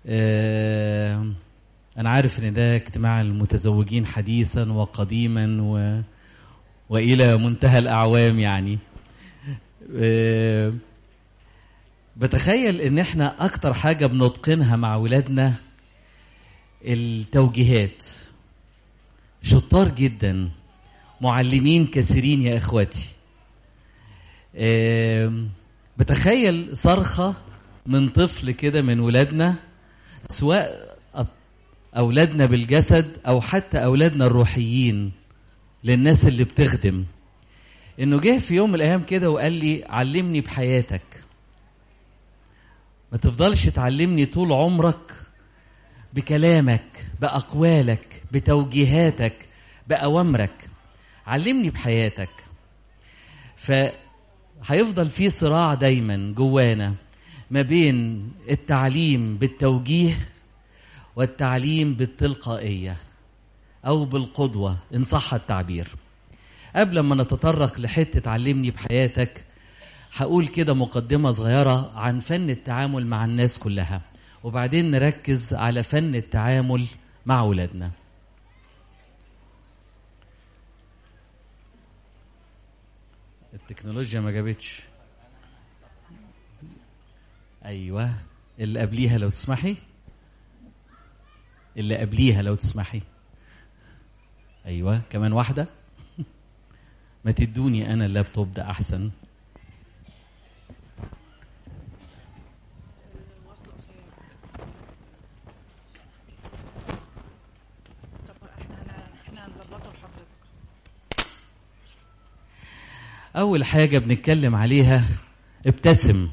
آه، أنا عارف إن ده اجتماع المتزوجين حديثا وقديما و... وإلى منتهى الأعوام يعني آه، بتخيل إن إحنا أكتر حاجة بنتقنها مع ولادنا التوجيهات شطار جدا معلمين كثيرين يا إخواتي آم، بتخيل صرخة من طفل كده من ولادنا سواء أط- أولادنا بالجسد أو حتى أولادنا الروحيين للناس اللي بتخدم إنه جه في يوم من الأيام كده وقال لي علمني بحياتك ما تفضلش تعلمني طول عمرك بكلامك بأقوالك بتوجيهاتك بأوامرك علمني بحياتك فهيفضل في صراع دايما جوانا ما بين التعليم بالتوجيه والتعليم بالتلقائية أو بالقدوة إن صح التعبير قبل ما نتطرق لحتة علمني بحياتك هقول كده مقدمة صغيرة عن فن التعامل مع الناس كلها وبعدين نركز على فن التعامل مع أولادنا التكنولوجيا ما جابتش ايوه اللي قبليها لو تسمحي اللي قبليها لو تسمحي ايوه كمان واحده ما تدوني انا اللابتوب ده احسن طب احنا احنا هنظبطه لحضرتك اول حاجه بنتكلم عليها ابتسم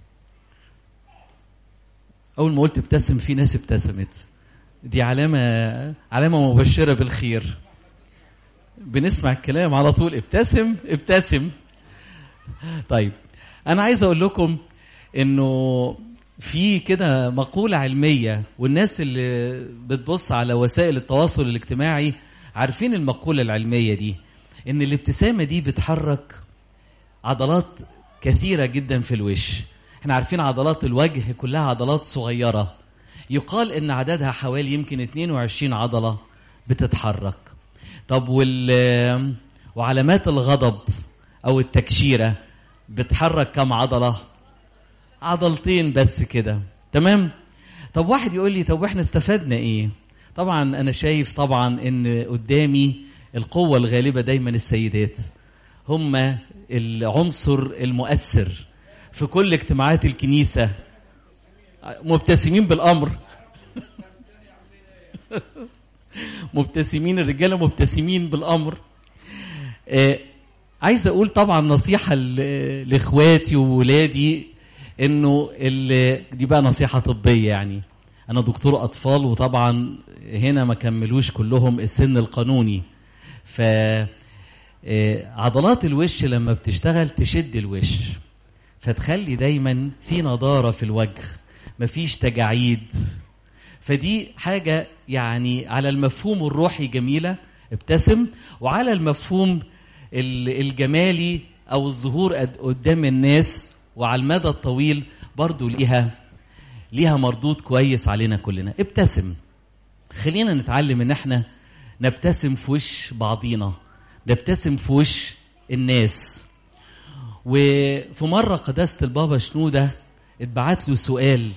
اول ما قلت ابتسم في ناس ابتسمت دي علامه علامه مبشره بالخير بنسمع الكلام على طول ابتسم ابتسم طيب انا عايز اقول لكم انه في كده مقولة علمية والناس اللي بتبص على وسائل التواصل الاجتماعي عارفين المقولة العلمية دي ان الابتسامة دي بتحرك عضلات كثيرة جدا في الوش احنا عارفين عضلات الوجه كلها عضلات صغيرة يقال ان عددها حوالي يمكن 22 عضلة بتتحرك طب وال وعلامات الغضب او التكشيرة بتحرك كم عضلة عضلتين بس كده تمام طب واحد يقول لي طب واحنا استفدنا ايه طبعا انا شايف طبعا ان قدامي القوة الغالبة دايما السيدات هم العنصر المؤثر في كل اجتماعات الكنيسة مبتسمين بالأمر مبتسمين الرجالة مبتسمين بالأمر آه عايز أقول طبعا نصيحة ل- لإخواتي وولادي إنه ال- دي بقى نصيحة طبية يعني أنا دكتور أطفال وطبعا هنا ما كملوش كلهم السن القانوني ف آه، عضلات الوش لما بتشتغل تشد الوش فتخلي دايما في نضارة في الوجه مفيش تجاعيد فدي حاجة يعني على المفهوم الروحي جميلة ابتسم وعلى المفهوم ال- الجمالي أو الظهور قد- قدام الناس وعلى المدى الطويل برضو ليها ليها مردود كويس علينا كلنا ابتسم خلينا نتعلم ان احنا نبتسم في وش بعضينا نبتسم في وش الناس وفي مرة قداسة البابا شنودة اتبعت له سؤال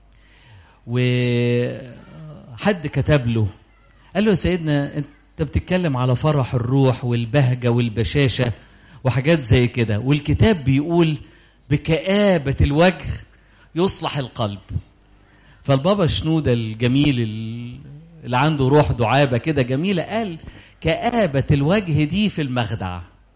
وحد كتب له قال له يا سيدنا انت بتتكلم على فرح الروح والبهجة والبشاشة وحاجات زي كده والكتاب بيقول بكآبة الوجه يصلح القلب فالبابا شنودة الجميل ال- اللي عنده روح دعابة كده جميلة قال كآبة الوجه دي في المخدع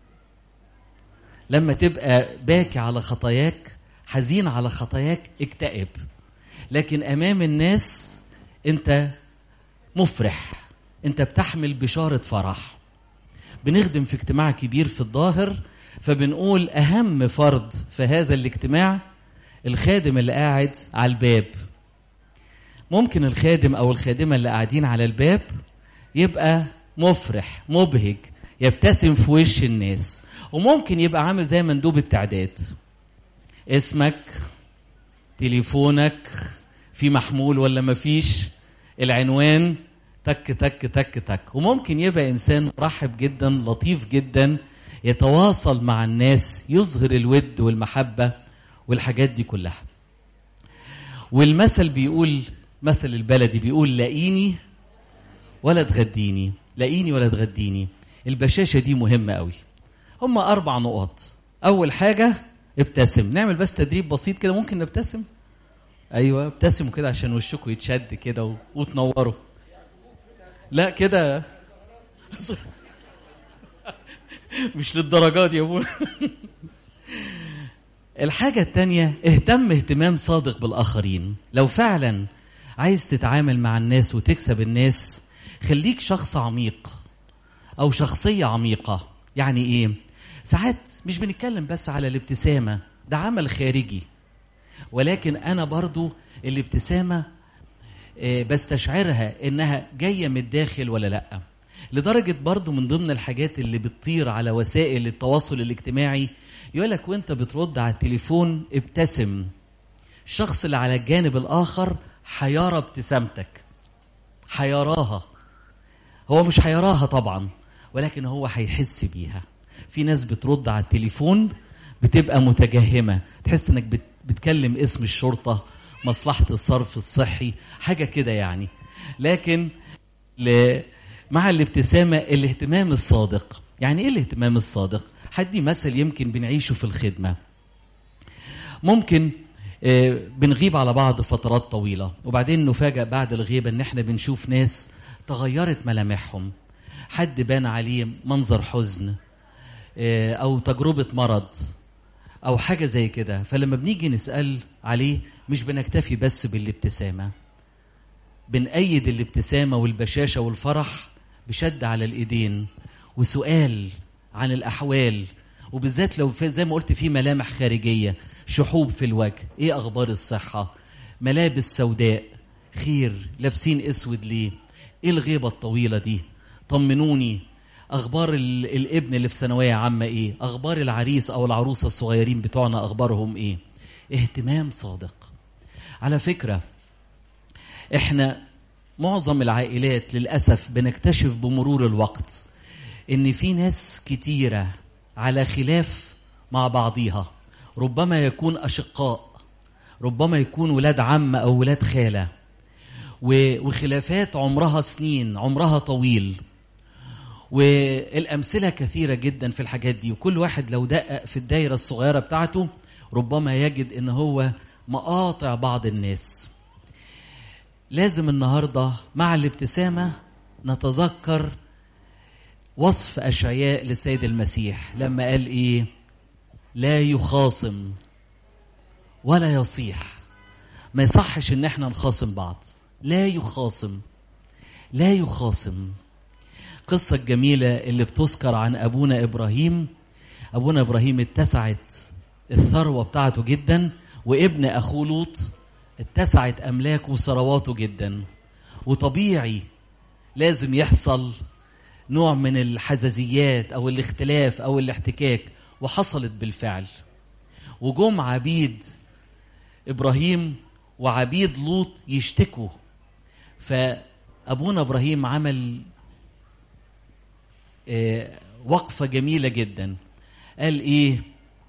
لما تبقى باكي على خطاياك حزين على خطاياك اكتئب لكن امام الناس انت مفرح انت بتحمل بشاره فرح بنخدم في اجتماع كبير في الظاهر فبنقول اهم فرد في هذا الاجتماع الخادم اللي قاعد على الباب ممكن الخادم او الخادمه اللي قاعدين على الباب يبقى مفرح مبهج يبتسم في وش الناس وممكن يبقى عامل زي مندوب التعداد اسمك تليفونك في محمول ولا مفيش العنوان تك تك تك تك وممكن يبقى انسان مرحب جدا لطيف جدا يتواصل مع الناس يظهر الود والمحبه والحاجات دي كلها والمثل بيقول مثل البلدي بيقول لاقيني ولا تغديني لاقيني ولا تغديني البشاشه دي مهمه قوي هم اربع نقط اول حاجه ابتسم نعمل بس تدريب بسيط كده ممكن نبتسم ايوه ابتسموا كده عشان وشكم يتشد كده و... وتنوروا لا كده مش للدرجات يا ابونا الحاجة التانية اهتم اهتمام صادق بالآخرين لو فعلا عايز تتعامل مع الناس وتكسب الناس خليك شخص عميق أو شخصية عميقة يعني إيه؟ ساعات مش بنتكلم بس على الابتسامة ده عمل خارجي ولكن أنا برضو الابتسامة آه، بستشعرها إنها جاية من الداخل ولا لأ لدرجة برضو من ضمن الحاجات اللي بتطير على وسائل التواصل الاجتماعي يقولك وانت بترد على التليفون ابتسم الشخص اللي على الجانب الآخر حيرى ابتسامتك حيراها هو مش هيراها طبعا ولكن هو هيحس بيها في ناس بترد على التليفون بتبقى متجهمة تحس انك بت- بتكلم اسم الشرطة مصلحة الصرف الصحي حاجة كده يعني لكن ل... مع الابتسامة الاهتمام الصادق يعني ايه الاهتمام الصادق هدي مثل يمكن بنعيشه في الخدمة ممكن آه، بنغيب على بعض فترات طويلة وبعدين نفاجأ بعد الغيبة ان احنا بنشوف ناس تغيرت ملامحهم حد بان عليه منظر حزن آه، او تجربة مرض او حاجة زي كده فلما بنيجي نسأل عليه مش بنكتفي بس بالابتسامة بنأيد الابتسامة والبشاشة والفرح بشد على الإيدين وسؤال عن الأحوال وبالذات لو في زي ما قلت في ملامح خارجية شحوب في الوجه إيه أخبار الصحة ملابس سوداء خير لابسين أسود ليه إيه الغيبة الطويلة دي طمنوني أخبار ال- الابن اللي في ثانوية عامة إيه أخبار العريس أو العروسة الصغيرين بتوعنا أخبارهم إيه اهتمام صادق على فكرة احنا معظم العائلات للاسف بنكتشف بمرور الوقت ان في ناس كتيره على خلاف مع بعضيها ربما يكون اشقاء ربما يكون ولاد عم او ولاد خاله و- وخلافات عمرها سنين عمرها طويل والامثله كثيره جدا في الحاجات دي وكل واحد لو دقق في الدايره الصغيره بتاعته ربما يجد ان هو مقاطع بعض الناس لازم النهارده مع الابتسامه نتذكر وصف اشعياء للسيد المسيح لما قال ايه لا يخاصم ولا يصيح ما يصحش ان احنا نخاصم بعض لا يخاصم لا يخاصم قصة الجميلة اللي بتذكر عن أبونا إبراهيم أبونا إبراهيم اتسعت الثروة بتاعته جدا وابن أخوه لوط اتسعت أملاكه وثرواته جدا وطبيعي لازم يحصل نوع من الحزازيات أو الاختلاف أو الاحتكاك وحصلت بالفعل وجم عبيد إبراهيم وعبيد لوط يشتكوا فأبونا إبراهيم عمل آه، وقفة جميلة جدا قال إيه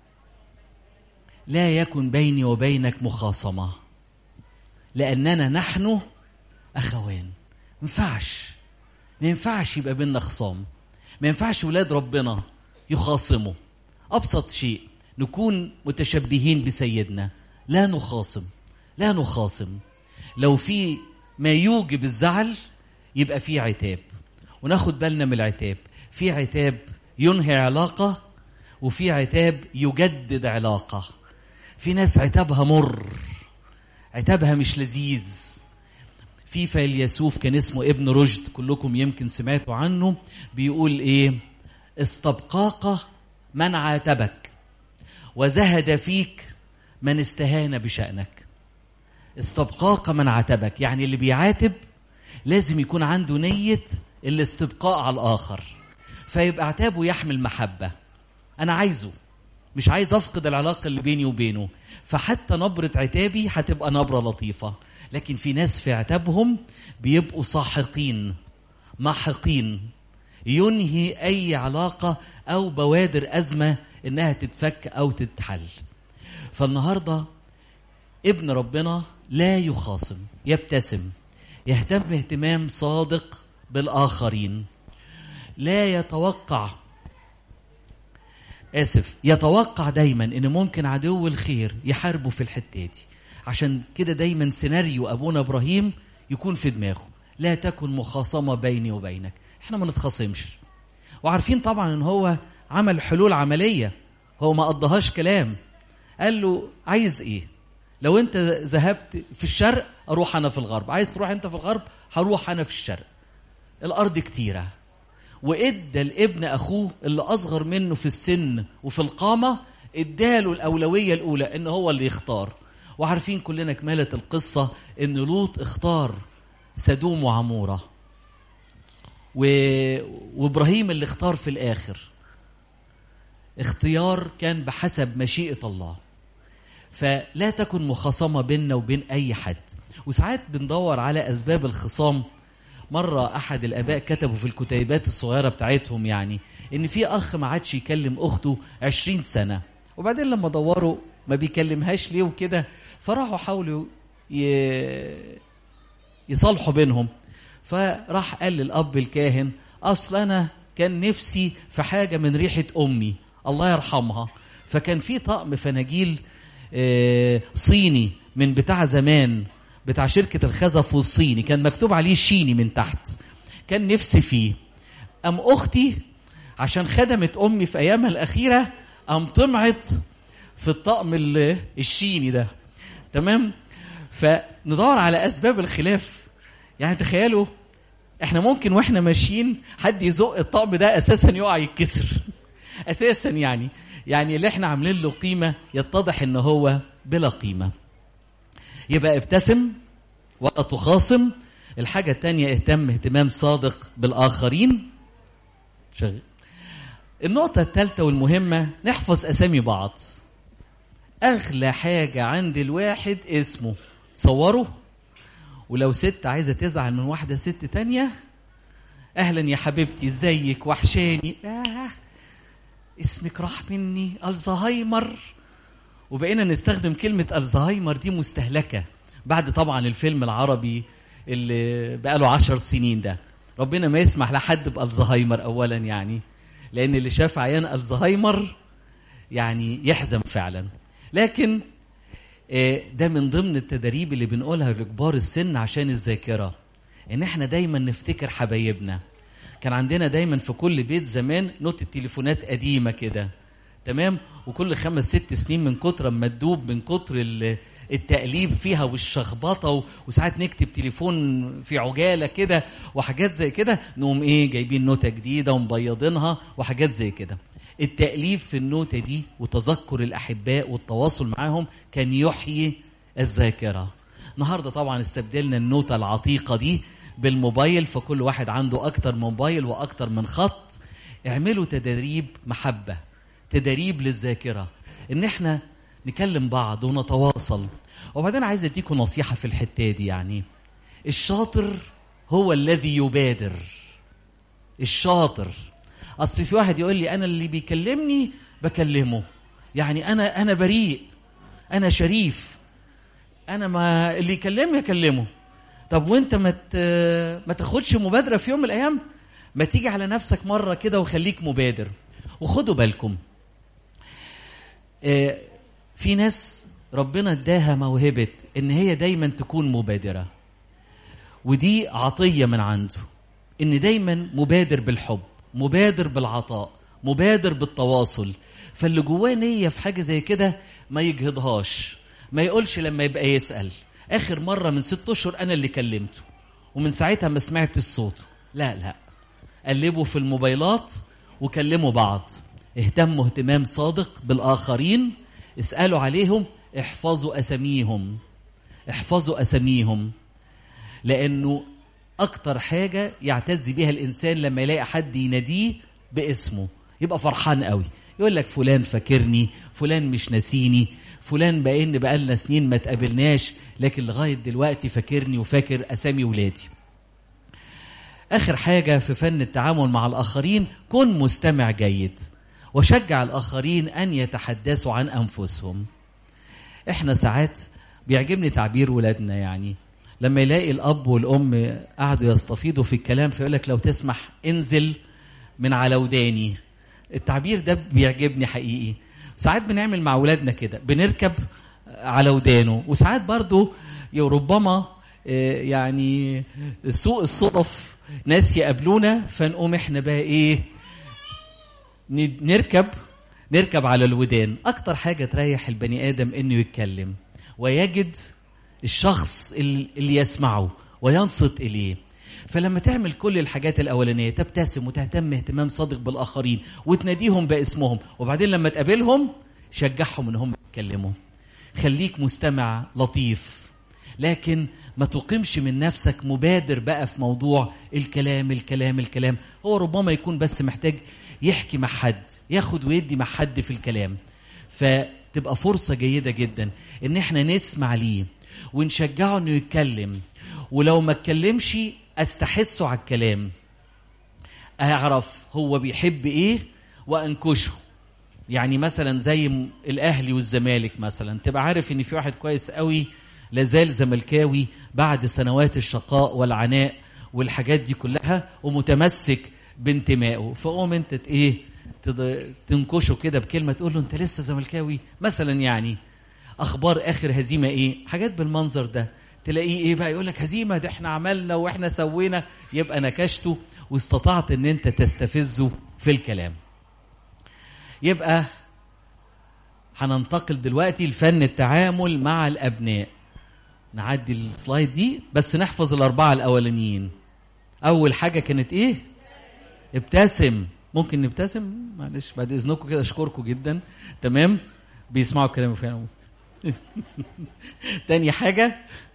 لا يكن بيني وبينك مخاصمة لأننا نحن أخوان ما ينفعش ما ينفعش يبقى بيننا خصام ما ينفعش ولاد ربنا يخاصموا أبسط شيء نكون متشبهين بسيدنا لا نخاصم لا نخاصم لو في ما يوجب الزعل يبقى في عتاب وناخد بالنا من العتاب في عتاب ينهي علاقة وفي عتاب يجدد علاقة في ناس عتابها مر عتابها مش لذيذ في فيلسوف كان اسمه ابن رشد كلكم يمكن سمعتوا عنه بيقول ايه استبقاك من عاتبك وزهد فيك من استهان بشأنك استبقاك من عاتبك يعني اللي بيعاتب لازم يكون عنده نية الاستبقاء على الآخر فيبقى عتابه يحمل محبة أنا عايزه مش عايز افقد العلاقه اللي بيني وبينه فحتى نبره عتابي هتبقى نبره لطيفه لكن في ناس في عتابهم بيبقوا ساحقين محقين ينهي اي علاقه او بوادر ازمه انها تتفك او تتحل فالنهارده ابن ربنا لا يخاصم يبتسم يهتم اهتمام صادق بالاخرين لا يتوقع اسف يتوقع دايما ان ممكن عدو الخير يحاربه في الحته دي عشان كده دايما سيناريو ابونا ابراهيم يكون في دماغه لا تكن مخاصمه بيني وبينك احنا ما نتخاصمش وعارفين طبعا ان هو عمل حلول عمليه هو ما قضاهاش كلام قال له عايز ايه لو انت ذهبت في الشرق اروح انا في الغرب عايز تروح انت في الغرب هروح انا في الشرق الارض كتيره وادى لابن اخوه اللي اصغر منه في السن وفي القامه اداله الاولويه الاولى ان هو اللي يختار وعارفين كلنا كماله القصه ان لوط اختار سدوم وعموره و... وابراهيم اللي اختار في الاخر اختيار كان بحسب مشيئه الله فلا تكن مخاصمه بيننا وبين اي حد وساعات بندور على اسباب الخصام مرة أحد الآباء كتبوا في الكتيبات الصغيرة بتاعتهم يعني إن في أخ ما عادش يكلم أخته عشرين سنة وبعدين لما دوروا ما بيكلمهاش ليه وكده فراحوا حاولوا ي... يصالحوا بينهم فراح قال للأب الكاهن أصل أنا كان نفسي في حاجة من ريحة أمي الله يرحمها فكان في طقم فناجيل آه، صيني من بتاع زمان بتاع شركة الخزف والصيني كان مكتوب عليه شيني من تحت كان نفسي فيه أم أختي عشان خدمت أمي في أيامها الأخيرة أم طمعت في الطقم ال- الشيني ده تمام فندور على أسباب الخلاف يعني تخيلوا احنا ممكن واحنا ماشيين حد يزق الطقم ده اساسا يقع يتكسر اساسا يعني يعني اللي احنا عاملين له قيمه يتضح ان هو بلا قيمه يبقى ابتسم ولا تخاصم الحاجة التانية اهتم اهتمام صادق بالآخرين شغل النقطة الثالثة والمهمة نحفظ أسامي بعض أغلى حاجة عند الواحد اسمه تصوروا ولو ست عايزة تزعل من واحدة ست تانية أهلا يا حبيبتي ازيك وحشاني آه اسمك راح مني الزهايمر وبقينا نستخدم كلمة الزهايمر دي مستهلكة بعد طبعا الفيلم العربي اللي بقاله عشر سنين ده ربنا ما يسمح لحد بالزهايمر أولا يعني لأن اللي شاف عيان الزهايمر يعني يحزن فعلا لكن آه، ده من ضمن التدريب اللي بنقولها لكبار السن عشان الذاكرة ان احنا دايما نفتكر حبايبنا كان عندنا دايما في كل بيت زمان نوت التليفونات قديمة كده تمام وكل خمس ست سنين من كتر ما تدوب من كتر ال- التقليب فيها والشخبطه و- وساعات نكتب تليفون في عجاله كده وحاجات زي كده نقوم ايه جايبين نوته جديده ومبيضينها وحاجات زي كده التأليف في النوتة دي وتذكر الأحباء والتواصل معاهم كان يحيي الذاكرة النهاردة طبعا استبدلنا النوتة العتيقة دي بالموبايل فكل واحد عنده أكتر من موبايل وأكتر من خط اعملوا تدريب محبة تدريب للذاكرة ان احنا نكلم بعض ونتواصل وبعدين عايز اديكم نصيحة في الحتة دي يعني الشاطر هو الذي يبادر الشاطر اصل في واحد يقول لي انا اللي بيكلمني بكلمه يعني انا انا بريء انا شريف انا ما اللي يكلمني اكلمه طب وانت ما ت- ما تاخدش مبادره في يوم من الايام ما تيجي على نفسك مره كده وخليك مبادر وخدوا بالكم آه، في ناس ربنا اداها موهبه ان هي دايما تكون مبادره ودي عطيه من عنده ان دايما مبادر بالحب مبادر بالعطاء مبادر بالتواصل فاللي جواه نيه في حاجه زي كده ما يجهضهاش ما يقولش لما يبقى يسال اخر مره من ست اشهر انا اللي كلمته ومن ساعتها ما سمعت صوته لا لا قلبوا في الموبايلات وكلموا بعض اهتموا اهتمام صادق بالاخرين اسالوا عليهم احفظوا اساميهم احفظوا اساميهم لانه اكتر حاجه يعتز بيها الانسان لما يلاقي حد يناديه باسمه يبقى فرحان قوي يقول لك فلان فاكرني فلان مش ناسيني فلان بقى بقالنا سنين ما تقابلناش لكن لغايه دلوقتي فاكرني وفاكر اسامي ولادي اخر حاجه في فن التعامل مع الاخرين كن مستمع جيد وشجع الاخرين ان يتحدثوا عن انفسهم احنا ساعات بيعجبني تعبير ولادنا يعني لما يلاقي الاب والام قعدوا يستفيضوا في الكلام فيقول لك لو تسمح انزل من على وداني التعبير ده بيعجبني حقيقي ساعات بنعمل مع ولادنا كده بنركب على ودانه وساعات برضو ربما آه، يعني سوء الصدف ناس يقابلونا فنقوم احنا بقى ايه ن- نركب نركب على الودان اكتر حاجه تريح البني ادم انه يتكلم ويجد الشخص ال- اللي يسمعه وينصت اليه فلما تعمل كل الحاجات الاولانيه تبتسم وتهتم اهتمام صادق بالاخرين وتناديهم باسمهم وبعدين لما تقابلهم شجعهم ان هم يتكلموا خليك مستمع لطيف لكن ما تقيمش من نفسك مبادر بقى في موضوع الكلام الكلام الكلام هو ربما يكون بس محتاج يحكي مع حد ياخد ويدي مع حد في الكلام فتبقى فرصة جيدة جدا ان احنا نسمع ليه ونشجعه انه يتكلم ولو ما اتكلمش استحسه على الكلام اعرف هو بيحب ايه وانكشه يعني مثلا زي م- الاهلي والزمالك مثلا تبقى عارف ان في واحد كويس قوي لازال زملكاوي بعد سنوات الشقاء والعناء والحاجات دي كلها ومتمسك بانتمائه فقوم انت ت- ايه تض- تنكشه كده بكلمه تقول له انت لسه زملكاوي مثلا يعني اخبار اخر هزيمه ايه حاجات بالمنظر ده تلاقيه ايه بقى يقول لك هزيمه ده احنا عملنا واحنا سوينا يبقى نكشته واستطعت ان انت تستفزه في الكلام يبقى هننتقل دلوقتي لفن التعامل مع الابناء نعدي السلايد دي بس نحفظ الاربعه الاولانيين اول حاجه كانت ايه ابتسم ممكن نبتسم معلش بعد اذنكم كده اشكركم جدا تمام بيسمعوا كلامي فعلا تاني حاجه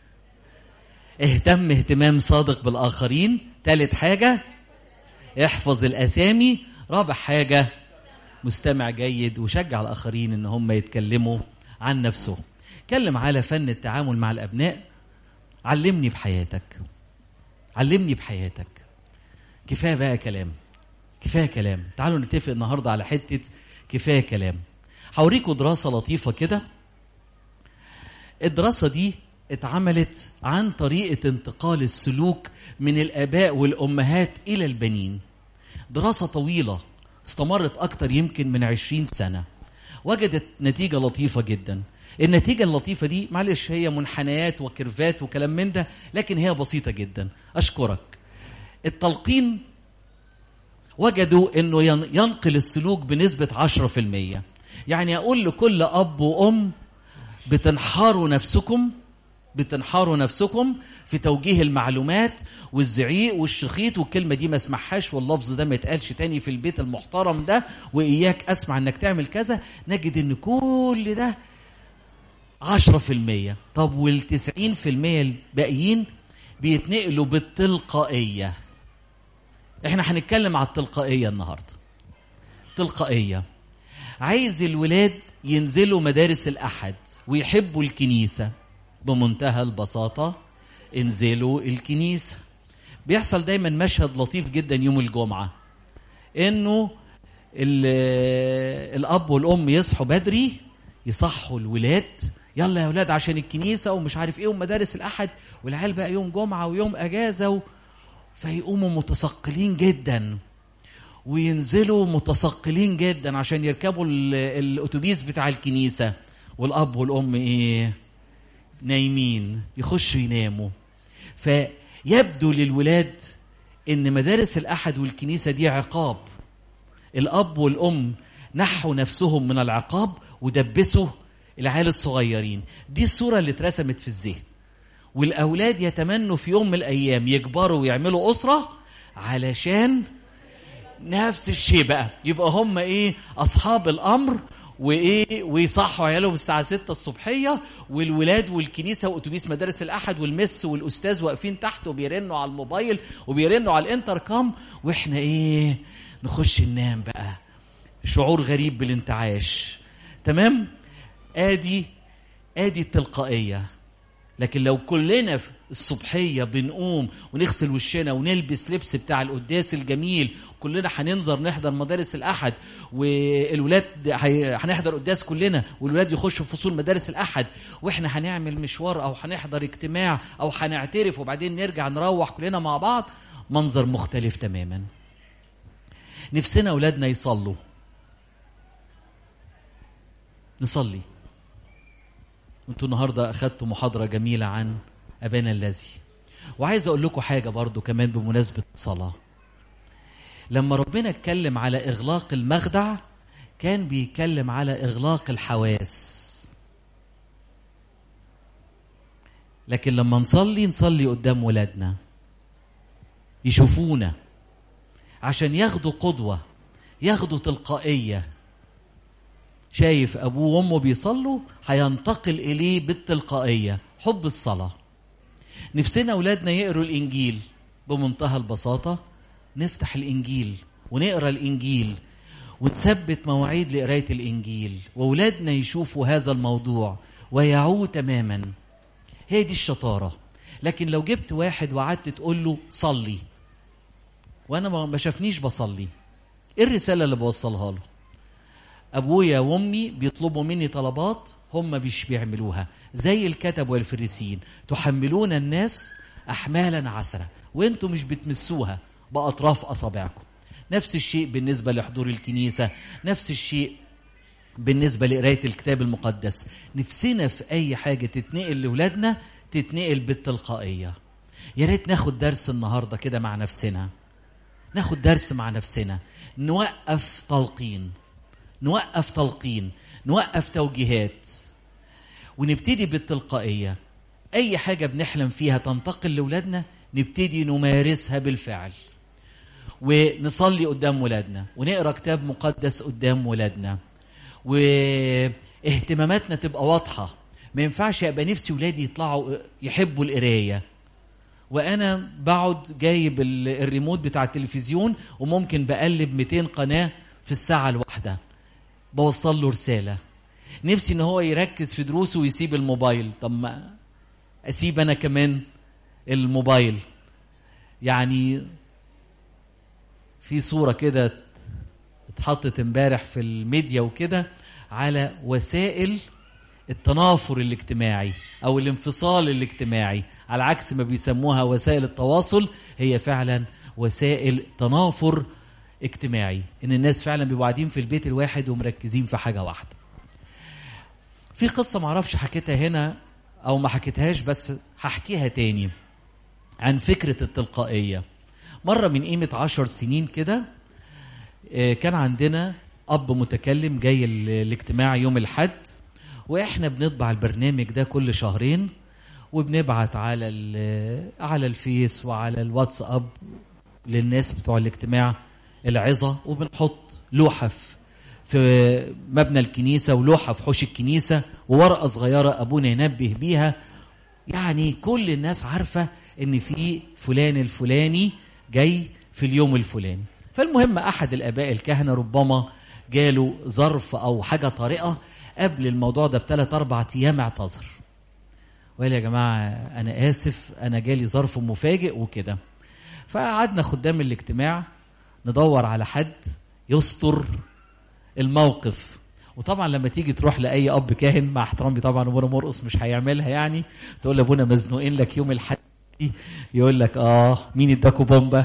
اهتم اهتمام صادق بالاخرين تالت حاجه احفظ الاسامي رابع حاجه مستمع جيد وشجع الاخرين ان هم يتكلموا عن نفسهم اتكلم على فن التعامل مع الابناء علمني بحياتك علمني بحياتك كفايه بقى كلام كفايه كلام تعالوا نتفق النهارده على حته كفايه كلام هوريكم دراسه لطيفه كده الدراسه دي اتعملت عن طريقه انتقال السلوك من الاباء والامهات الى البنين دراسه طويله استمرت اكتر يمكن من عشرين سنه وجدت نتيجه لطيفه جدا النتيجة اللطيفة دي معلش هي منحنيات وكيرفات وكلام من ده لكن هي بسيطة جدا أشكرك التلقين وجدوا انه ين- ينقل السلوك بنسبة 10% يعني اقول لكل اب وام بتنحاروا نفسكم بتنحاروا نفسكم في توجيه المعلومات والزعيق والشخيط والكلمة دي ما اسمعهاش واللفظ ده ما يتقالش تاني في البيت المحترم ده وإياك أسمع إنك تعمل كذا نجد إن كل ده عشرة في المية طب والتسعين في المية الباقيين بيتنقلوا بالتلقائية احنا هنتكلم على التلقائية النهاردة تلقائية عايز الولاد ينزلوا مدارس الأحد ويحبوا الكنيسة بمنتهى البساطة انزلوا الكنيسة بيحصل دايما مشهد لطيف جدا يوم الجمعة انه ال- الاب والام يصحوا بدري يصحوا الولاد يلا يا ولاد عشان الكنيسه ومش عارف ايه ومدارس الاحد والعيال بقى يوم جمعه ويوم اجازه و... فيقوموا متثقلين جدا وينزلوا متثقلين جدا عشان يركبوا ال- الاتوبيس بتاع الكنيسه والاب والام ايه نايمين يخشوا يناموا فيبدو للولاد ان مدارس الاحد والكنيسه دي عقاب الاب والام نحوا نفسهم من العقاب ودبسوا العيال الصغيرين دي الصوره اللي اترسمت في الذهن والاولاد يتمنوا في يوم من الايام يكبروا ويعملوا اسره علشان نفس الشيء بقى يبقى هم ايه اصحاب الامر وايه ويصحوا عيالهم الساعه 6 الصبحيه والولاد والكنيسه واتوبيس مدارس الاحد والمس والاستاذ واقفين تحت وبيرنوا على الموبايل وبيرنوا على الانتركام واحنا ايه نخش ننام بقى شعور غريب بالانتعاش تمام ادي ادي التلقائيه لكن لو كلنا في الصبحيه بنقوم ونغسل وشنا ونلبس لبس بتاع القداس الجميل كلنا هننظر نحضر مدارس الاحد والولاد هي- هنحضر قداس كلنا والولاد يخشوا في فصول مدارس الاحد واحنا هنعمل مشوار او هنحضر اجتماع او هنعترف وبعدين نرجع نروح كلنا مع بعض منظر مختلف تماما نفسنا اولادنا يصلوا نصلي انتوا النهارده اخدتوا محاضره جميله عن ابانا الذي وعايز اقول لكم حاجه برضو كمان بمناسبه الصلاه لما ربنا اتكلم على اغلاق المخدع كان بيتكلم على اغلاق الحواس لكن لما نصلي نصلي قدام ولادنا يشوفونا عشان ياخدوا قدوه ياخدوا تلقائيه شايف ابوه وامه بيصلوا هينتقل اليه بالتلقائيه حب الصلاه نفسنا اولادنا يقروا الانجيل بمنتهى البساطه نفتح الانجيل ونقرا الانجيل ونثبت مواعيد لقرايه الانجيل واولادنا يشوفوا هذا الموضوع ويعوه تماما هي دي الشطاره لكن لو جبت واحد وقعدت تقول له صلي وانا ما ما شافنيش بصلي ايه الرساله اللي بوصلها له ابويا وامي بيطلبوا مني طلبات هم مش بيعملوها زي الكتب والفريسين تحملون الناس احمالا عسره وانتم مش بتمسوها باطراف اصابعكم نفس الشيء بالنسبه لحضور الكنيسه نفس الشيء بالنسبه لقرايه الكتاب المقدس نفسنا في اي حاجه تتنقل لاولادنا تتنقل بالتلقائيه يا ريت ناخد درس النهارده كده مع نفسنا ناخد درس مع نفسنا نوقف تلقين نوقف تلقين نوقف توجيهات ونبتدي بالتلقائيه اي حاجه بنحلم فيها تنتقل لاولادنا نبتدي نمارسها بالفعل ونصلي قدام ولادنا ونقرا كتاب مقدس قدام ولادنا واهتماماتنا تبقى واضحه ما ينفعش ابقى نفسي ولادي يطلعوا يحبوا القرايه وانا بقعد جايب ال- الريموت بتاع التلفزيون وممكن بقلب 200 قناه في الساعه الواحده بوصل له رساله نفسي ان هو يركز في دروسه ويسيب الموبايل طب ما اسيب انا كمان الموبايل يعني في صوره كده ات- اتحطت امبارح في الميديا وكده على وسائل التنافر الاجتماعي او الانفصال الاجتماعي على عكس ما بيسموها وسائل التواصل هي فعلا وسائل تنافر اجتماعي ان الناس فعلا بيبقوا قاعدين في البيت الواحد ومركزين في حاجه واحده في قصه معرفش حكيتها هنا او ما حكيتهاش بس هحكيها تاني عن فكره التلقائيه مره من قيمه عشر سنين كده آه، كان عندنا اب متكلم جاي ال- الاجتماع يوم الحد واحنا بنطبع البرنامج ده كل شهرين وبنبعت على ال- على الفيس وعلى الواتساب للناس بتوع الاجتماع العظه وبنحط لوحه في- في مبنى الكنيسه ولوحه في حوش الكنيسه وورقه صغيره ابونا ينبه بيها يعني كل الناس عارفه ان في فلان الفلاني جاي في اليوم الفلاني فالمهم احد الاباء الكهنه ربما جاله ظرف او حاجه طارئه قبل الموضوع ده بثلاث اربع ايام اعتذر وقال يا جماعه انا اسف انا جالي ظرف مفاجئ وكده فقعدنا خدام الاجتماع ندور على حد يستر الموقف وطبعا لما تيجي تروح لاي اب كاهن مع احترامي طبعا ابونا مرقص مش هيعملها يعني تقول لابونا مزنوقين لك يوم الحد يقول لك اه مين اداكوا بومبا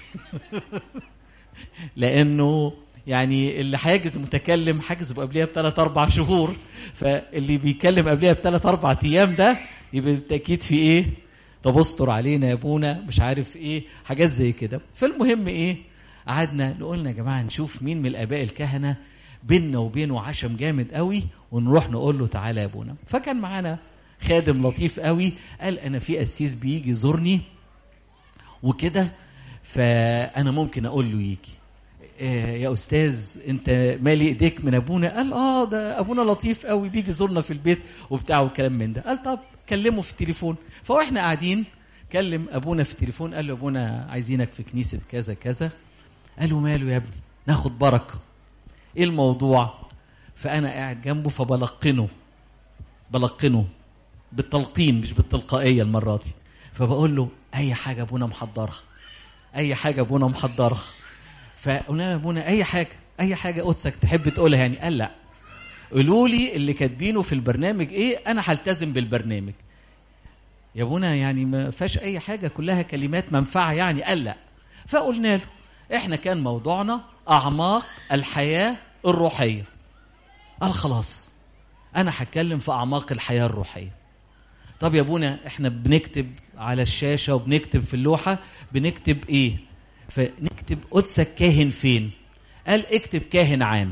لانه يعني اللي هيجز متكلم حاجز قبلها بثلاث اربع شهور فاللي بيتكلم قبلها بثلاث اربع ايام ده يبقى بالتاكيد في ايه طب استر علينا يا ابونا مش عارف ايه حاجات زي كده فالمهم ايه قعدنا قلنا يا جماعه نشوف مين من الاباء الكهنه بيننا وبينه عشم جامد قوي ونروح نقول له تعالى يا ابونا فكان معانا خادم لطيف قوي قال انا في قسيس بيجي يزورني وكده فانا ممكن اقول له يجي آه يا استاذ انت مالي ايديك من ابونا قال اه ده ابونا لطيف قوي بيجي يزورنا في البيت وبتاع وكلام من ده قال طب كلمه في التليفون فاحنا قاعدين كلم ابونا في التليفون قال له ابونا عايزينك في كنيسه كذا كذا قال له ماله يا ابني ناخد بركه ايه الموضوع فانا قاعد جنبه فبلقنه بلقنه بالتلقين مش بالتلقائيه المره دي فبقول له اي حاجه ابونا محضرها اي حاجه ابونا محضرها فقلنا له يا ابونا اي حاجه اي حاجه قدسك تحب تقولها يعني قال لا قولوا لي اللي كاتبينه في البرنامج ايه انا هلتزم بالبرنامج يا ابونا يعني ما فيهاش اي حاجه كلها كلمات منفعه يعني قال لا فقلنا له احنا كان موضوعنا اعماق الحياه الروحيه قال خلاص انا هتكلم في اعماق الحياه الروحيه طب يا ابونا احنا بنكتب على الشاشه وبنكتب في اللوحه بنكتب ايه فنكتب قدسك كاهن فين قال اكتب كاهن عام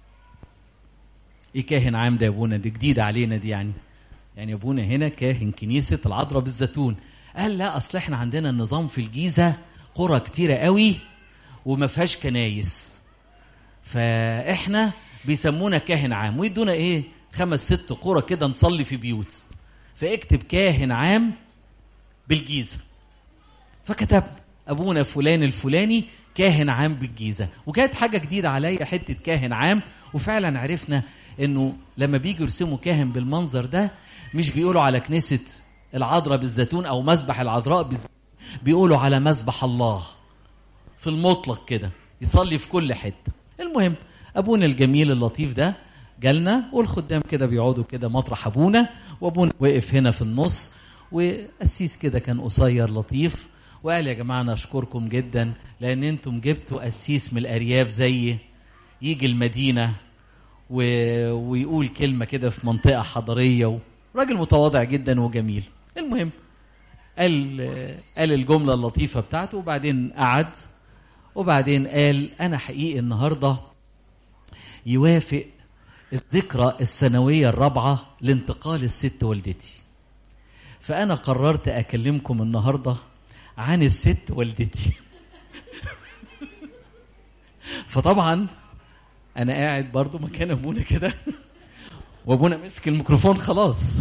ايه كاهن عام ده يا ابونا دي جديده علينا دي يعني يعني يا ابونا هنا كاهن كنيسه العذراء بالزيتون قال لا اصل احنا عندنا النظام في الجيزه قرى كتيره قوي وما فيهاش كنايس فاحنا بيسمونا كاهن عام ويدونا ايه خمس ست قرى كده نصلي في بيوت فاكتب كاهن عام بالجيزه فكتب ابونا فلان الفلاني كاهن عام بالجيزه وكانت حاجه جديده عليا حته كاهن عام وفعلا عرفنا انه لما بيجوا يرسموا كاهن بالمنظر ده مش بيقولوا على كنيسه العذراء بالزيتون او مسبح العذراء بالزيتون بيقولوا على مسبح الله في المطلق كده يصلي في كل حته المهم ابونا الجميل اللطيف ده جالنا والخدام كده بيقعدوا كده مطرح ابونا وابونا وقف هنا في النص وقسيس كده كان قصير لطيف وقال يا جماعه انا اشكركم جدا لان انتم جبتوا قسيس من الارياف زيي يجي المدينه و... ويقول كلمه كده في منطقه حضريه راجل متواضع جدا وجميل المهم قال قال الجمله اللطيفه بتاعته وبعدين قعد وبعدين قال انا حقيقي النهارده يوافق الذكرى السنويه الرابعه لانتقال الست والدتي فانا قررت اكلمكم النهارده عن الست والدتي فطبعا انا قاعد برضو مكان ابونا كده وابونا مسك الميكروفون خلاص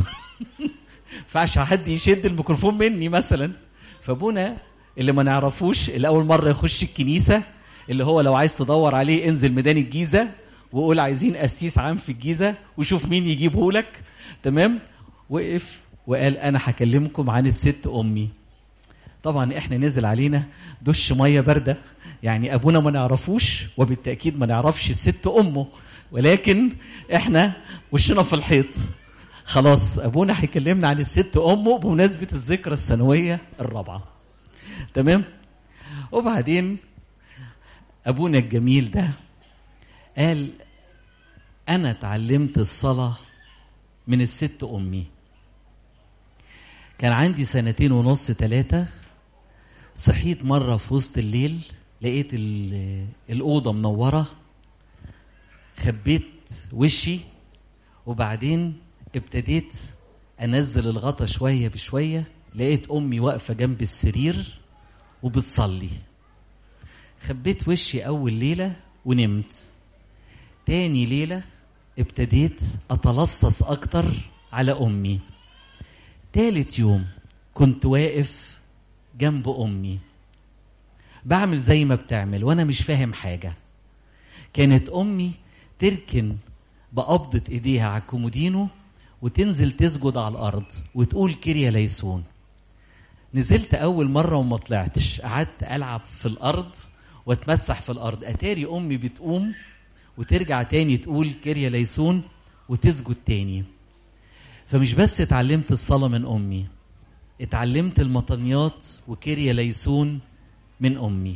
فعش حد يشد الميكروفون مني مثلا فابونا اللي ما نعرفوش اللي اول مره يخش الكنيسه اللي هو لو عايز تدور عليه انزل ميدان الجيزه وقول عايزين قسيس عام في الجيزه وشوف مين يجيبه لك تمام وقف وقال انا هكلمكم عن الست امي طبعا احنا نزل علينا دش ميه بارده يعني ابونا ما نعرفوش وبالتاكيد ما نعرفش الست امه ولكن احنا وشنا في الحيط خلاص ابونا هيكلمنا عن الست امه بمناسبه الذكرى السنويه الرابعه تمام وبعدين ابونا الجميل ده قال انا اتعلمت الصلاه من الست امي كان عندي سنتين ونص ثلاثه صحيت مره في وسط الليل لقيت الاوضه منوره خبيت وشي وبعدين ابتديت انزل الغطا شويه بشويه لقيت امي واقفه جنب السرير وبتصلي خبيت وشي اول ليله ونمت تاني ليله ابتديت اتلصص اكتر على امي تالت يوم كنت واقف جنب امي بعمل زي ما بتعمل وانا مش فاهم حاجه كانت امي تركن بقبضة ايديها على الكومودينو وتنزل تسجد على الارض وتقول كيريا ليسون نزلت اول مره وما طلعتش قعدت العب في الارض واتمسح في الارض اتاري امي بتقوم وترجع تاني تقول كيريا ليسون وتسجد تاني فمش بس اتعلمت الصلاه من امي اتعلمت المطنيات وكيريا ليسون من امي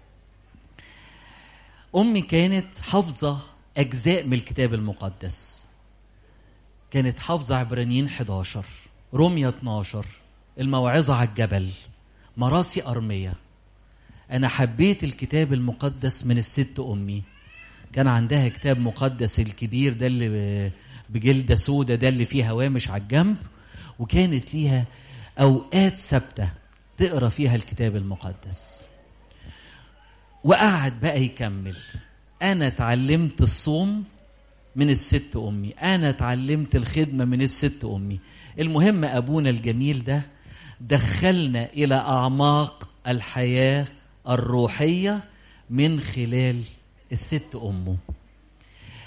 امي كانت حافظه اجزاء من الكتاب المقدس كانت حافظه عبرانيين 11 روميا 12 الموعظه على الجبل مراسي ارميه انا حبيت الكتاب المقدس من الست امي كان عندها كتاب مقدس الكبير ده اللي بجلده سودة ده اللي فيه هوامش على الجنب وكانت ليها اوقات ثابته تقرا فيها الكتاب المقدس وقعد بقى يكمل انا اتعلمت الصوم من الست امي انا اتعلمت الخدمه من الست امي المهم ابونا الجميل ده دخلنا الى اعماق الحياه الروحيه من خلال الست امه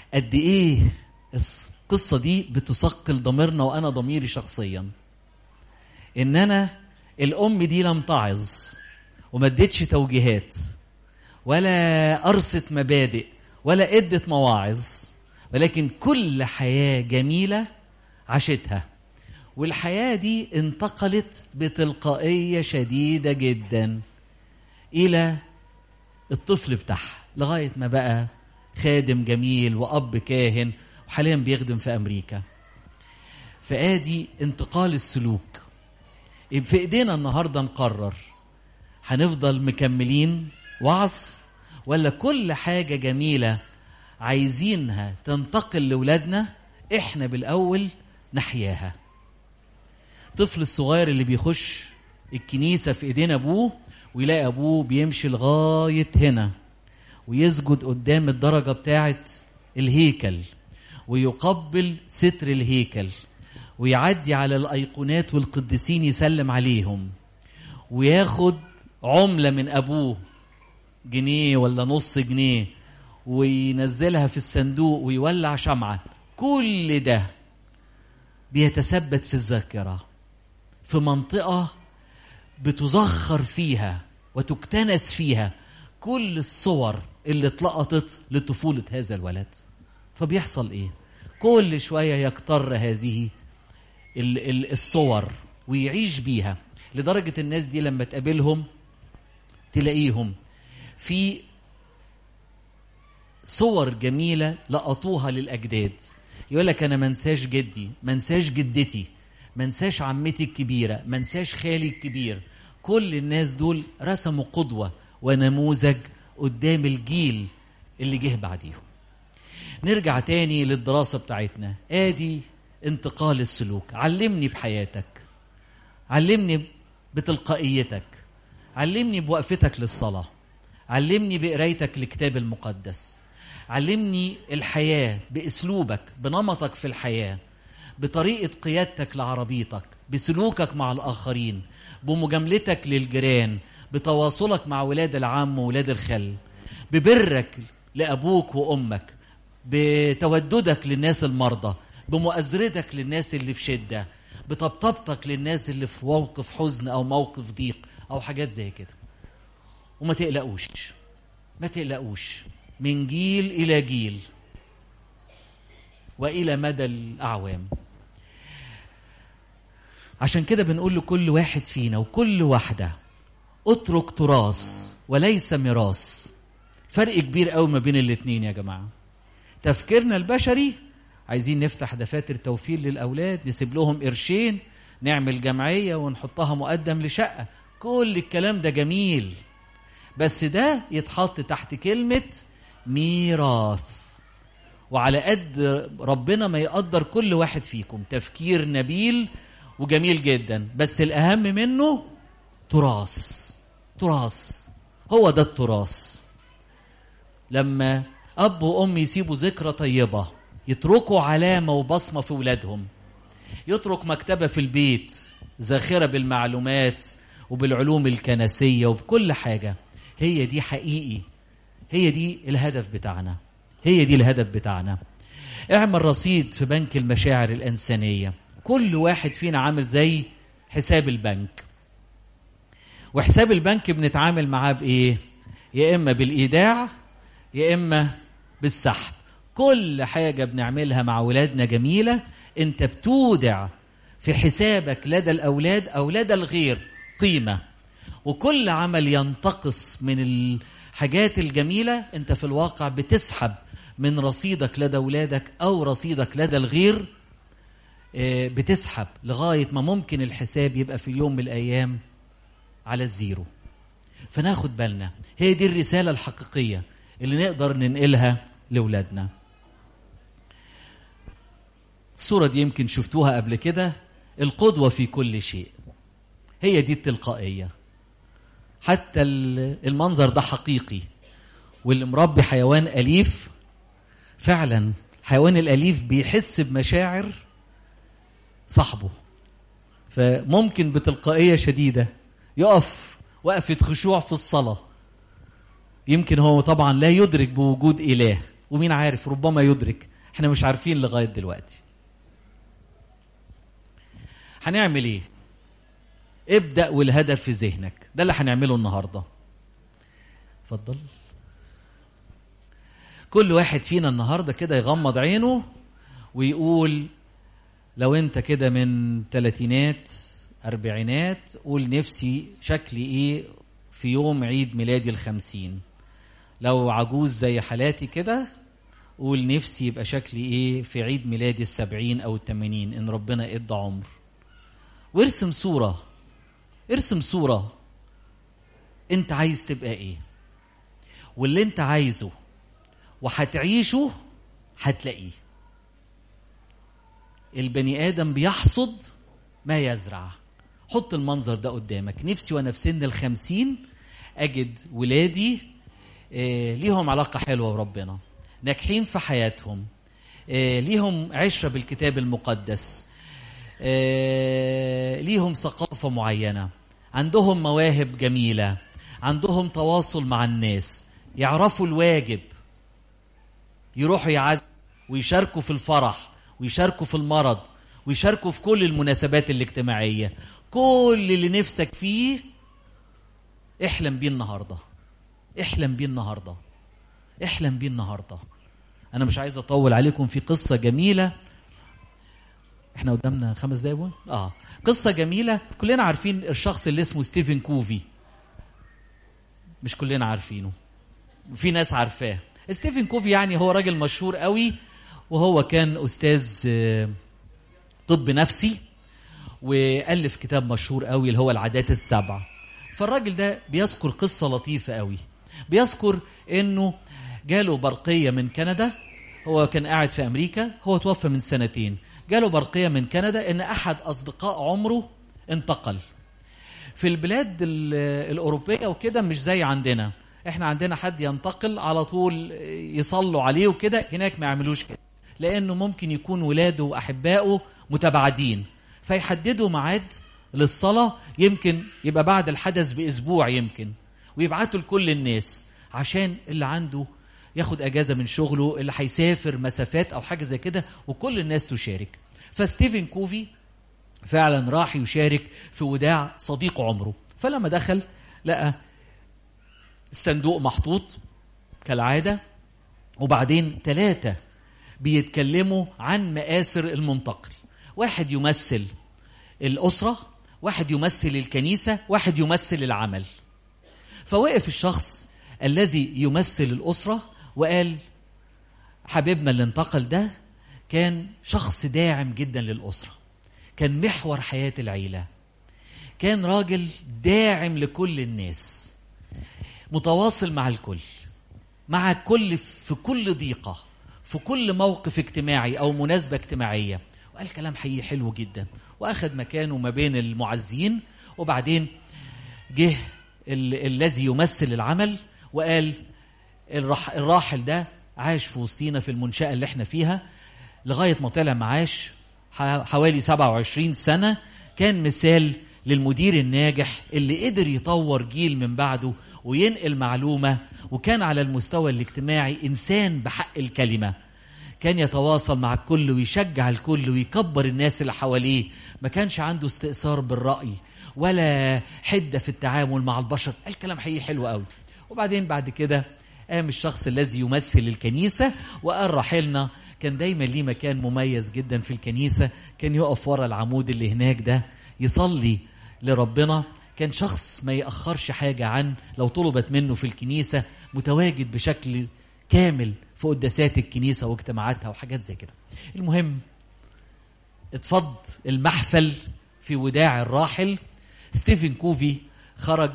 قد ايه القصه دي بتثقل ضميرنا وانا ضميري شخصيا ان انا الام دي لم تعظ وما ادتش توجيهات ولا ارست مبادئ ولا ادت مواعظ ولكن كل حياه جميله عاشتها والحياه دي انتقلت بتلقائيه شديده جدا الى الطفل بتاعها لغايه ما بقى خادم جميل واب كاهن وحاليا بيخدم في امريكا فادي انتقال السلوك في ايدينا النهارده نقرر هنفضل مكملين وعظ ولا كل حاجه جميله عايزينها تنتقل لاولادنا احنا بالاول نحياها الطفل الصغير اللي بيخش الكنيسه في ايدين ابوه ويلاقي ابوه بيمشي لغايه هنا ويسجد قدام الدرجه بتاعه الهيكل ويقبل ستر الهيكل ويعدي على الايقونات والقديسين يسلم عليهم وياخد عمله من ابوه جنيه ولا نص جنيه وينزلها في الصندوق ويولع شمعه كل ده بيتثبت في الذاكره في منطقه بتزخر فيها وتكتنس فيها كل الصور اللي اتلقطت لطفوله هذا الولد فبيحصل ايه كل شويه يكتر هذه ال- ال- الصور ويعيش بيها لدرجه الناس دي لما تقابلهم تلاقيهم في صور جميله لقطوها للاجداد يقول لك انا منساش جدي منساش جدتي منساش عمتي الكبيره منساش خالي الكبير كل الناس دول رسموا قدوه ونموذج قدام الجيل اللي جه بعديهم نرجع تاني للدراسة بتاعتنا ادي انتقال السلوك علمني بحياتك علمني بتلقائيتك علمني بوقفتك للصلاة علمني بقرايتك للكتاب المقدس علمني الحياة بأسلوبك بنمطك في الحياة بطريقة قيادتك لعربيتك بسلوكك مع الآخرين بمجاملتك للجيران بتواصلك مع ولاد العم وولاد الخل ببرك لأبوك وأمك بتوددك للناس المرضى بمؤازرتك للناس اللي في شدة بطبطبتك للناس اللي في موقف حزن أو موقف ضيق أو حاجات زي كده وما تقلقوش ما تقلقوش من جيل إلى جيل وإلى مدى الأعوام عشان كده بنقول لكل واحد فينا وكل واحدة اترك تراث وليس ميراث فرق كبير قوي ما بين الاتنين يا جماعة تفكيرنا البشري عايزين نفتح دفاتر توفير للأولاد نسيب لهم قرشين نعمل جمعية ونحطها مقدم لشقة كل الكلام ده جميل بس ده يتحط تحت كلمة ميراث وعلى قد ربنا ما يقدر كل واحد فيكم تفكير نبيل وجميل جدا بس الأهم منه تراث تراث هو ده التراث لما أب وأم يسيبوا ذكرى طيبة يتركوا علامة وبصمة في ولادهم يترك مكتبة في البيت ذاخرة بالمعلومات وبالعلوم الكنسية وبكل حاجة هي دي حقيقي هي دي الهدف بتاعنا هي دي الهدف بتاعنا اعمل رصيد في بنك المشاعر الإنسانية كل واحد فينا عامل زي حساب البنك وحساب البنك بنتعامل معاه بإيه يا إما بالإيداع يا إما بالسحب كل حاجة بنعملها مع ولادنا جميلة أنت بتودع في حسابك لدى الأولاد أو لدى الغير قيمة وكل عمل ينتقص من الحاجات الجميلة أنت في الواقع بتسحب من رصيدك لدى أولادك أو رصيدك لدى الغير آه، بتسحب لغاية ما ممكن الحساب يبقى في يوم من الأيام على الزيرو فناخد بالنا هي دي الرسالة الحقيقية اللي نقدر ننقلها لأولادنا الصورة دي يمكن شفتوها قبل كده القدوة في كل شيء هي دي التلقائية حتى ال- المنظر ده حقيقي واللي مربي حيوان أليف فعلا حيوان الأليف بيحس بمشاعر صاحبه فممكن بتلقائية شديدة يقف وقفة خشوع في الصلاة يمكن هو طبعا لا يدرك بوجود إله ومين عارف ربما يدرك احنا مش عارفين لغايه دلوقتي هنعمل ايه ابدا والهدف في ذهنك ده اللي هنعمله النهارده اتفضل كل واحد فينا النهارده كده يغمض عينه ويقول لو انت كده من تلاتينات اربعينات قول نفسي شكلي ايه في يوم عيد ميلادي الخمسين لو عجوز زي حالاتي كده قول نفسي يبقى شكلي ايه في عيد ميلادي السبعين او التمانين ان ربنا ادى عمر وارسم صورة ارسم صورة انت عايز تبقى ايه واللي انت عايزه وهتعيشه هتلاقيه البني ادم بيحصد ما يزرع حط المنظر ده قدامك نفسي وانا في سن الخمسين اجد ولادي آه، ليهم علاقة حلوة بربنا ناجحين في حياتهم آه، ليهم عشرة بالكتاب المقدس آه، ليهم ثقافة معينة عندهم مواهب جميلة عندهم تواصل مع الناس يعرفوا الواجب يروحوا يعز ويشاركوا في الفرح ويشاركوا في المرض ويشاركوا في كل المناسبات الاجتماعية كل اللي نفسك فيه احلم بيه النهارده احلم بيه النهارده احلم بيه النهارده انا مش عايز اطول عليكم في قصه جميله احنا قدامنا خمس دقايق بقى؟ اه قصه جميله كلنا عارفين الشخص اللي اسمه ستيفن كوفي مش كلنا عارفينه في ناس عارفاه ستيفن كوفي يعني هو راجل مشهور قوي وهو كان استاذ آه، طب نفسي والف كتاب مشهور قوي اللي هو العادات السبع فالراجل ده بيذكر قصه لطيفه قوي بيذكر انه جاله برقيه من كندا هو كان قاعد في امريكا هو توفى من سنتين جاله برقيه من كندا ان احد اصدقاء عمره انتقل في البلاد ال- الاوروبيه وكده مش زي عندنا احنا عندنا حد ينتقل على طول يصلوا عليه وكده هناك ما يعملوش كده لانه ممكن يكون ولاده واحبائه متباعدين فيحددوا ميعاد للصلاه يمكن يبقى بعد الحدث باسبوع يمكن ويبعتوا لكل الناس عشان اللي عنده ياخد اجازه من شغله اللي هيسافر مسافات او حاجه زي كده وكل الناس تشارك فستيفن كوفي فعلا راح يشارك في وداع صديق عمره فلما دخل لقى الصندوق محطوط كالعاده وبعدين ثلاثه بيتكلموا عن مآثر المنتقل واحد يمثل الأسرة واحد يمثل الكنيسة واحد يمثل العمل فوقف الشخص الذي يمثل الأسرة وقال حبيبنا اللي انتقل ده كان شخص داعم جدا للأسرة كان محور حياة العيلة كان راجل داعم لكل الناس متواصل مع الكل مع الكل في كل ضيقة في كل موقف اجتماعي أو مناسبة اجتماعية وقال كلام حقيقي حلو جدا وأخذ مكانه ما بين المعزين وبعدين جه ال- الذي يمثل العمل وقال الرح الراحل ده عاش في وسطينا في المنشأة اللي احنا فيها لغاية ما طلع معاش ح- حوالي 27 سنة كان مثال للمدير الناجح اللي قدر يطور جيل من بعده وينقل معلومة وكان على المستوى الاجتماعي إنسان بحق الكلمة كان يتواصل مع الكل ويشجع الكل ويكبر الناس اللي حواليه ما كانش عنده استئثار بالرأي ولا حدة في التعامل مع البشر قال كلام حقيقي حلو قوي وبعدين بعد كده قام الشخص الذي يمثل الكنيسة وقال راحلنا كان دايما ليه مكان مميز جدا في الكنيسة كان يقف ورا العمود اللي هناك ده يصلي لربنا كان شخص ما يأخرش حاجة عن لو طلبت منه في الكنيسة متواجد بشكل كامل في قداسات الكنيسة واجتماعاتها وحاجات زي كده المهم اتفض المحفل في وداع الراحل ستيفن كوفي خرج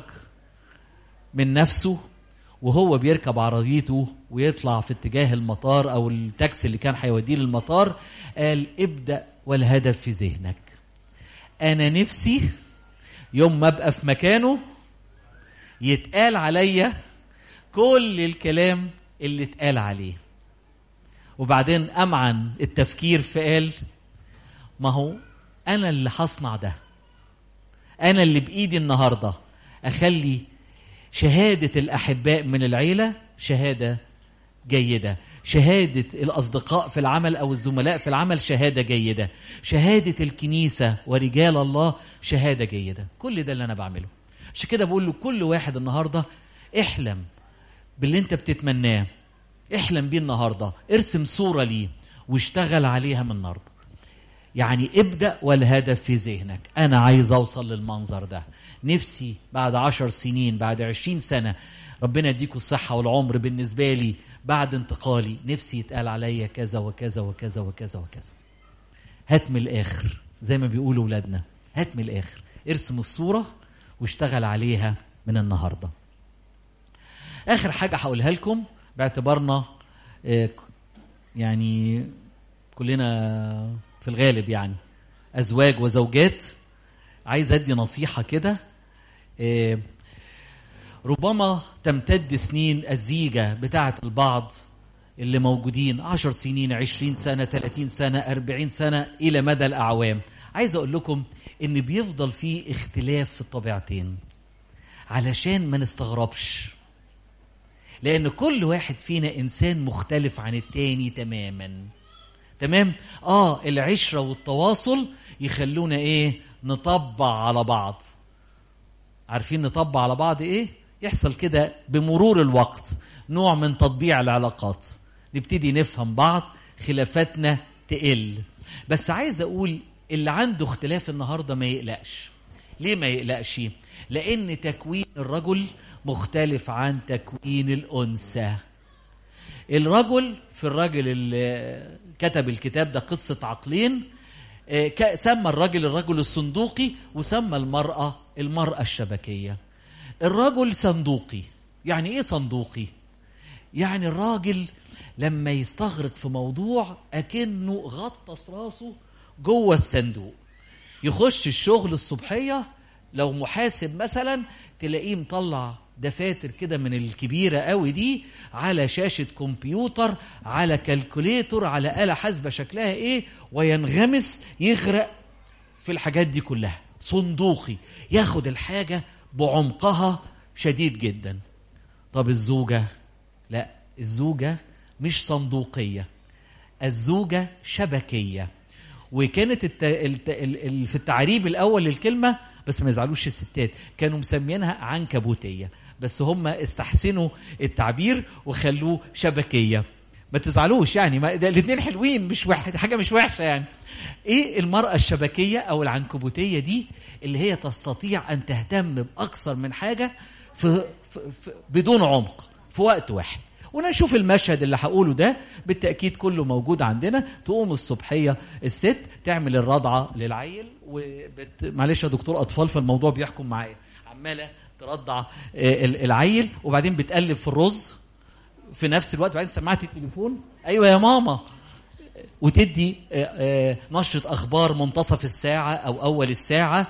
من نفسه وهو بيركب عربيته ويطلع في اتجاه المطار او التاكسي اللي كان هيوديه للمطار قال ابدا والهدف في ذهنك انا نفسي يوم ما ابقى في مكانه يتقال عليا كل الكلام اللي اتقال عليه وبعدين امعن التفكير فقال ما هو انا اللي هصنع ده انا اللي بايدي النهارده اخلي شهاده الاحباء من العيله شهاده جيده شهادة الأصدقاء في العمل أو الزملاء في العمل شهادة جيدة شهادة الكنيسة ورجال الله شهادة جيدة كل ده اللي أنا بعمله عشان كده بقول له كل واحد النهاردة احلم باللي انت بتتمناه احلم بيه النهاردة ارسم صورة ليه واشتغل عليها من النهارده يعني ابدأ والهدف في ذهنك أنا عايز أوصل للمنظر ده نفسي بعد عشر سنين بعد عشرين سنة ربنا يديكوا الصحة والعمر بالنسبة لي بعد انتقالي نفسي يتقال عليا كذا وكذا وكذا وكذا وكذا هات من الآخر زي ما بيقولوا ولادنا هات من الآخر ارسم الصورة واشتغل عليها من النهاردة آخر حاجة هقولها لكم باعتبارنا آه، يعني كلنا في الغالب يعني ازواج وزوجات عايز ادي نصيحه كده إيه، ربما تمتد سنين الزيجه بتاعه البعض اللي موجودين عشر سنين عشرين سنة ثلاثين سنة أربعين سنة إلى مدى الأعوام عايز أقول لكم إن بيفضل في اختلاف في الطبيعتين علشان ما نستغربش لأن كل واحد فينا إنسان مختلف عن التاني تماماً تمام اه العشره والتواصل يخلونا ايه نطبع على بعض عارفين نطبع على بعض ايه يحصل كده بمرور الوقت نوع من تطبيع العلاقات نبتدي نفهم بعض خلافاتنا تقل بس عايز اقول اللي عنده اختلاف النهارده ما يقلقش ليه ما يقلقش لان تكوين الرجل مختلف عن تكوين الانثى الرجل في الراجل اللي كتب الكتاب ده قصة عقلين آه، ك- سمى الرجل الرجل الصندوقي وسمى المرأة المرأة الشبكية الرجل صندوقي يعني ايه صندوقي يعني الراجل لما يستغرق في موضوع اكنه غطس راسه جوه الصندوق يخش الشغل الصبحيه لو محاسب مثلا تلاقيه مطلع دفاتر كده من الكبيره قوي دي على شاشه كمبيوتر على كالكوليتور على آلة حاسبه شكلها ايه وينغمس يغرق في الحاجات دي كلها صندوقي ياخد الحاجه بعمقها شديد جدا طب الزوجه لا الزوجه مش صندوقيه الزوجه شبكيه وكانت الت... الت... ال... ال... في التعريب الاول للكلمه بس ما يزعلوش الستات كانوا مسمينها عنكبوتيه بس هم استحسنوا التعبير وخلوه شبكيه ما تزعلوش يعني ما الاثنين حلوين مش واحد حاجه مش وحشه يعني ايه المراه الشبكيه او العنكبوتيه دي اللي هي تستطيع ان تهتم باكثر من حاجه في, في, في بدون عمق في وقت واحد ونشوف المشهد اللي هقوله ده بالتاكيد كله موجود عندنا تقوم الصبحيه الست تعمل الرضعه للعيل وبت... معلش يا دكتور اطفال فالموضوع بيحكم معايا عماله ترضع آه، ال- العيل وبعدين بتقلب في الرز في نفس الوقت بعدين سمعت التليفون ايوه يا ماما وتدي آه، آه، نشره اخبار منتصف الساعه او اول الساعه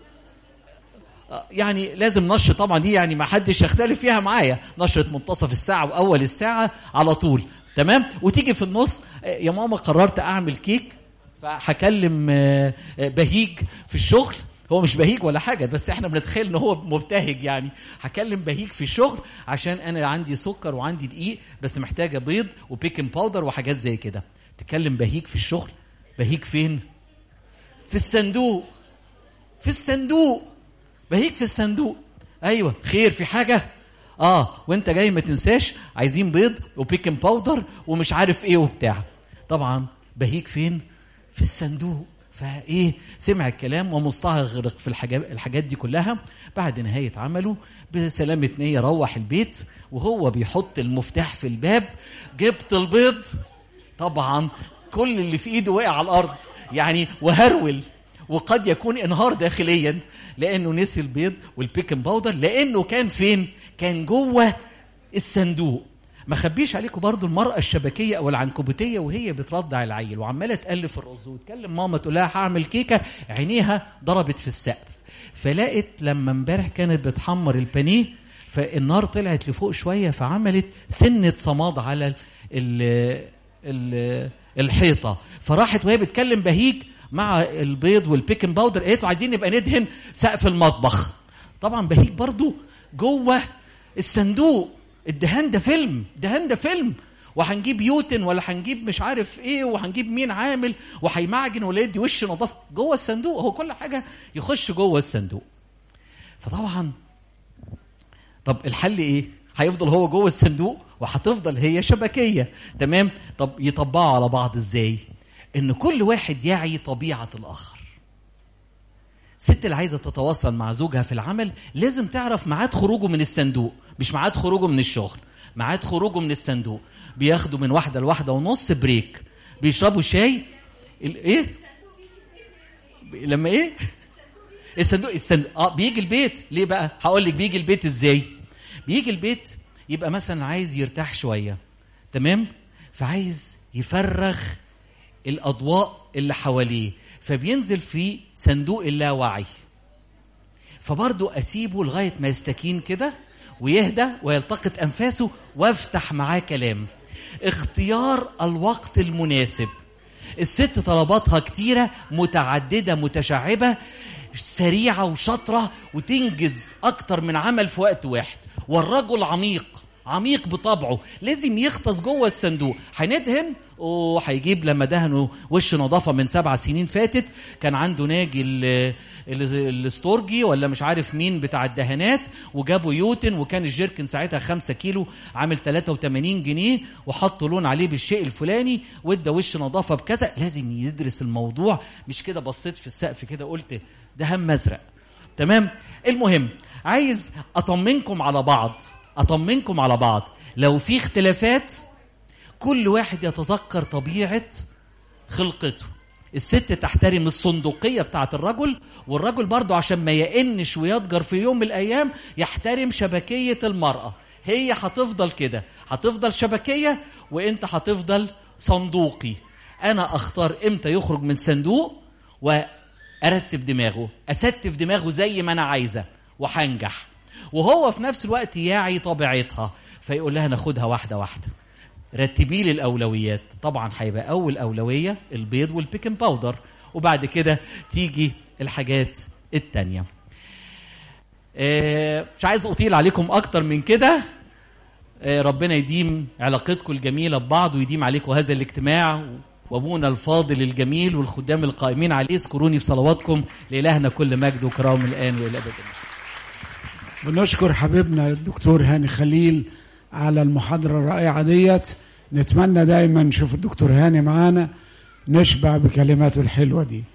يعني لازم نشر طبعا دي يعني ما حدش يختلف فيها معايا نشرة منتصف الساعة وأول الساعة على طول تمام وتيجي في النص آه، يا ماما قررت أعمل كيك فهكلم آه، آه، بهيج في الشغل هو مش بهيج ولا حاجة بس احنا بنتخيل ان هو مبتهج يعني هكلم بهيج في الشغل عشان انا عندي سكر وعندي دقيق بس محتاجة بيض وبيكنج باودر وحاجات زي كده تكلم بهيج في الشغل بهيج فين في الصندوق في الصندوق بهيك في الصندوق ايوه خير في حاجه اه وانت جاي ما تنساش عايزين بيض وبيكنج باودر ومش عارف ايه وبتاع طبعا بهيك فين في الصندوق فايه سمع الكلام ومستغرق في الحاجات الحاجات دي كلها بعد نهايه عمله بسلامه نيه روح البيت وهو بيحط المفتاح في الباب جبت البيض طبعا كل اللي في ايده وقع على الارض يعني وهرول وقد يكون انهار داخليا لانه نسي البيض والبيكنج باودر لانه كان فين كان جوه الصندوق ما خبيش عليكم برضو المرأة الشبكية أو العنكبوتية وهي بترضع العيل وعمالة تألف الرز وتكلم ماما تقول لها هعمل كيكة عينيها ضربت في السقف فلقت لما امبارح كانت بتحمر البانيه فالنار طلعت لفوق شوية فعملت سنة صماد على ال ال ال الحيطة فراحت وهي بتكلم بهيج مع البيض والبيكنج باودر قالت له عايزين نبقى ندهن سقف المطبخ طبعا بهيج برضو جوه الصندوق الدهان ده فيلم دهان ده فيلم وهنجيب يوتن ولا هنجيب مش عارف ايه وهنجيب مين عامل وهيمعجن ولا يدي وش نظافه جوه الصندوق هو كل حاجه يخش جوه الصندوق فطبعا طب الحل ايه هيفضل هو جوه الصندوق وهتفضل هي شبكيه تمام طب يطبقوا على بعض ازاي ان كل واحد يعي طبيعه الاخر الست اللي عايزه تتواصل مع زوجها في العمل لازم تعرف ميعاد خروجه من الصندوق مش ميعاد خروجه من الشغل ميعاد خروجه من الصندوق بياخدوا من واحده لواحده ونص بريك بيشربوا شاي ال- ايه ب- لما ايه الصندوق الصندوق اه بيجي البيت ليه بقى هقول لك بيجي البيت ازاي بيجي البيت يبقى مثلا عايز يرتاح شويه تمام فعايز يفرغ الاضواء اللي حواليه فبينزل في صندوق اللاوعي فبرضه اسيبه لغايه ما يستكين كده ويهدى ويلتقط انفاسه وافتح معاه كلام اختيار الوقت المناسب الست طلباتها كتيره متعدده متشعبه سريعه وشاطره وتنجز اكتر من عمل في وقت واحد والرجل عميق عميق بطبعه لازم يغطس جوه الصندوق هندهن وهيجيب لما دهنوا وش نظافه من سبع سنين فاتت كان عنده ناجي ال- ال- الاستورجي ولا مش عارف مين بتاع الدهانات وجابوا يوتن وكان الجيركن ساعتها 5 كيلو عامل 83 جنيه وحطوا لون عليه بالشيء الفلاني وادى وش نظافه بكذا لازم يدرس الموضوع مش كده بصيت في السقف كده قلت ده هم ازرق تمام المهم عايز اطمنكم على بعض اطمنكم على بعض لو في اختلافات كل واحد يتذكر طبيعه خلقته الست تحترم الصندوقيه بتاعت الرجل والرجل برضه عشان ما يئنش ويتجر في يوم من الايام يحترم شبكيه المراه هي هتفضل كده هتفضل شبكيه وانت هتفضل صندوقي انا اختار امتى يخرج من صندوق وارتب دماغه استف دماغه زي ما انا عايزه وهنجح وهو في نفس الوقت يعي طبيعتها فيقول لها ناخدها واحده واحده رتبي لي الاولويات طبعا هيبقى اول اولويه البيض والبيكنج باودر وبعد كده تيجي الحاجات التانية آه، مش عايز اطيل عليكم اكتر من كده آه، ربنا يديم علاقتكم الجميله ببعض ويديم عليكم هذا الاجتماع وابونا الفاضل الجميل والخدام القائمين عليه اذكروني في صلواتكم لالهنا كل مجد وكرام الان والى ابد بنشكر حبيبنا الدكتور هاني خليل على المحاضرة الرائعة ديت نتمنى دايما نشوف الدكتور هاني معانا نشبع بكلماته الحلوة دي